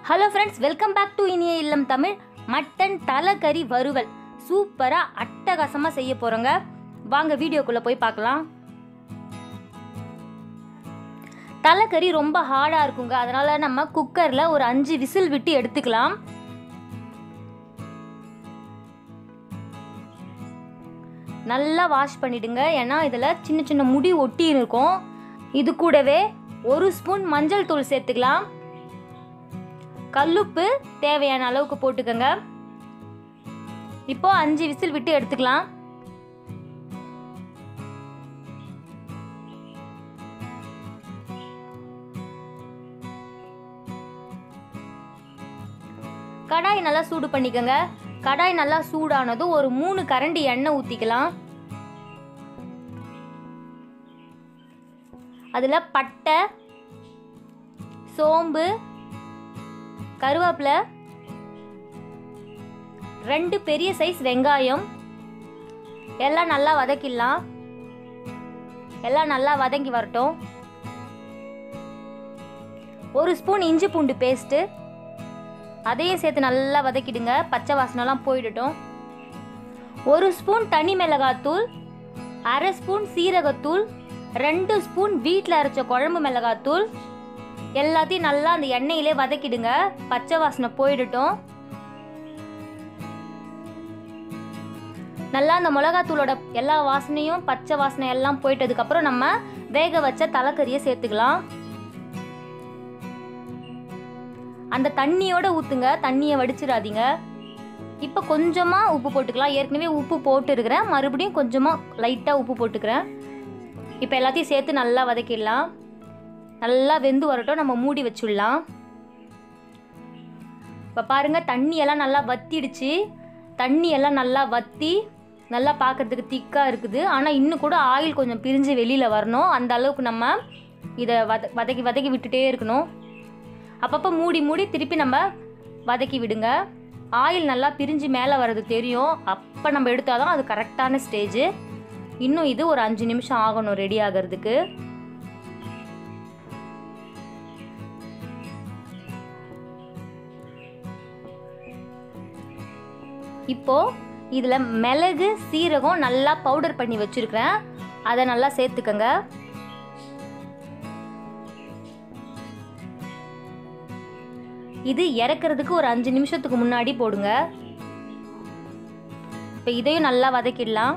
hello friends welcome back to இனிய இல்லம் Tamil mutton தலைக்கறி வறுவல் சூப்பராக அட்டகாசமாக செய்ய போகிறோங்க வாங்க வீடியோக்குள்ளே போய் பார்க்கலாம் தலைக்கறி ரொம்ப ஹார்டாக இருக்குங்க அதனால் நம்ம குக்கரில் ஒரு அஞ்சு விசில் விட்டு எடுத்துக்கலாம் நல்லா வாஷ் பண்ணிடுங்க ஏன்னா இதில் சின்ன சின்ன முடி ஒட்டி இருக்கும் இது கூடவே ஒரு ஸ்பூன் மஞ்சள் தூள் சேர்த்துக்கலாம் கல்லுப்பு தேவையான அளவுக்கு போட்டுக்கோங்க இப்போ அஞ்சு விசில் விட்டு எடுத்துக்கலாம் கடாய் நல்லா சூடு பண்ணிக்கோங்க கடாய் நல்லா சூடானதும் ஒரு மூணு கரண்டி எண்ணெய் ஊற்றிக்கலாம் அதில் பட்டை சோம்பு கருவேப்பிலை ரெண்டு பெரிய சைஸ் வெங்காயம் எல்லாம் நல்லா வதக்கிடலாம் எல்லாம் நல்லா வதங்கி வரட்டும் ஒரு ஸ்பூன் இஞ்சி பூண்டு பேஸ்ட்டு அதையும் சேர்த்து நல்லா வதக்கிடுங்க பச்சை வாசனைலாம் போயிடட்டும் ஒரு ஸ்பூன் தனி மிளகாத்தூள் அரை ஸ்பூன் சீரகத்தூள் ரெண்டு ஸ்பூன் வீட்டில் அரைச்ச குழம்பு மிளகாத்தூள் எல்லாத்தையும் நல்லா அந்த எண்ணெயிலே வதக்கிடுங்க பச்சை வாசனை போயிடட்டும் நல்லா அந்த மிளகாத்தூளோட எல்லா வாசனையும் பச்சை வாசனை எல்லாம் போயிட்டதுக்கப்புறம் நம்ம வேக வச்ச தலைக்கறியை சேர்த்துக்கலாம் அந்த தண்ணியோட ஊற்றுங்க தண்ணியை வடிச்சிடாதீங்க இப்போ கொஞ்சமாக உப்பு போட்டுக்கலாம் ஏற்கனவே உப்பு போட்டு இருக்கிறேன் மறுபடியும் கொஞ்சமாக லைட்டாக உப்பு போட்டுக்கிறேன் இப்போ எல்லாத்தையும் சேர்த்து நல்லா வதக்கிடலாம் நல்லா வெந்து வரட்டும் நம்ம மூடி வச்சுடலாம் இப்போ பாருங்கள் தண்ணியெல்லாம் நல்லா வத்திடுச்சு தண்ணியெல்லாம் நல்லா வத்தி நல்லா பார்க்குறதுக்கு திக்காக இருக்குது ஆனால் இன்னும் கூட ஆயில் கொஞ்சம் பிரிஞ்சு வெளியில் வரணும் அந்த அளவுக்கு நம்ம இதை வத வதக்கி வதக்கி விட்டுட்டே இருக்கணும் அப்பப்போ மூடி மூடி திருப்பி நம்ம வதக்கி விடுங்க ஆயில் நல்லா பிரிஞ்சு மேலே வர்றது தெரியும் அப்போ நம்ம எடுத்தால் தான் அது கரெக்டான ஸ்டேஜு இன்னும் இது ஒரு அஞ்சு நிமிஷம் ஆகணும் ரெடி ஆகிறதுக்கு இப்போ இதில் மிளகு சீரகம் நல்லா பவுடர் பண்ணி வச்சுருக்கிறேன் அதை நல்லா சேர்த்துக்கங்க இது இறக்குறதுக்கு ஒரு அஞ்சு நிமிஷத்துக்கு முன்னாடி போடுங்க இப்போ இதையும் நல்லா வதக்கிடலாம்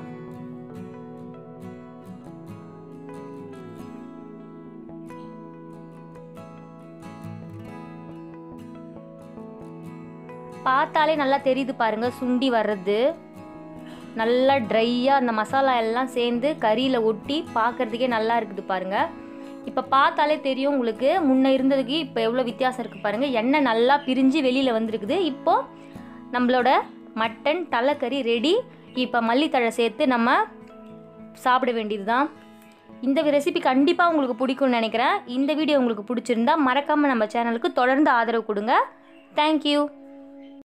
பார்த்தாலே நல்லா தெரியுது பாருங்க சுண்டி வர்றது நல்லா ட்ரையாக அந்த மசாலா எல்லாம் சேர்ந்து கறியில் ஒட்டி பார்க்குறதுக்கே நல்லா இருக்குது பாருங்க இப்போ பார்த்தாலே தெரியும் உங்களுக்கு முன்ன இருந்ததுக்கு இப்போ எவ்வளோ வித்தியாசம் இருக்குது பாருங்கள் எண்ணெய் நல்லா பிரிஞ்சு வெளியில் வந்திருக்குது இப்போது நம்மளோட மட்டன் தலைக்கறி ரெடி இப்போ மல்லித்தழை சேர்த்து நம்ம சாப்பிட வேண்டியது தான் இந்த ரெசிபி கண்டிப்பாக உங்களுக்கு பிடிக்கும்னு நினைக்கிறேன் இந்த வீடியோ உங்களுக்கு பிடிச்சிருந்தா மறக்காமல் நம்ம சேனலுக்கு தொடர்ந்து ஆதரவு கொடுங்க தேங்க்யூ